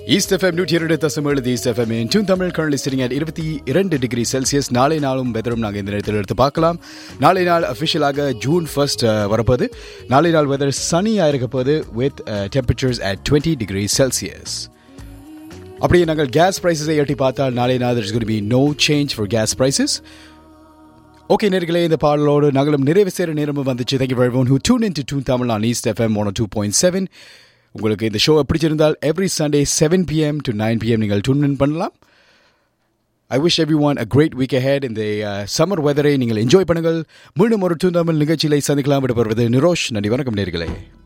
east FM நூற்றி இரண்டு தசம் ஏழு east FM tune Tamil currently sitting at இருபத்தி இரண்டு டிகிரி செல்சியஸ் நாளை நாளும் வெதரும் நாங்கள் இந்த நேரத்தில் எடுத்து பார்க்கலாம் நாளை நாள் அஃபிஷியலாக ஜூன் ஃபர்ஸ்ட் வரப்போது நாளை நாள் வெதர் சனியாக இருக்க போது with temperatures at twenty degree Celsius அப்படியே நாங்கள் கேஸ் ப்ரைஸஸை எட்டி பார்த்தால் நாளை நாள் there's going to be no change for gas prices okay நேர்களே இந்த பாடலோடு நாங்களும் நிறைவு சேர நேரமும் வந்துச்சு thank you very one who tune in to tune Tamil on east FM one two point seven உங்களுக்கு இந்த ஷோ பிடிச்சிருந்தால் every Sunday seven PM to nine PM நீங்கள் டூன் இன் பண்ணலாம் I wish everyone a great week ahead இந்த summer வெதரை நீங்கள் enjoy பண்ணுங்கள் மீண்டும் ஒரு டூன் தமிழ் நிகழ்ச்சியில சந்திக்கலாம் விட வருவது நிரோஷ் நன்றி வணக்கம் நேர்களே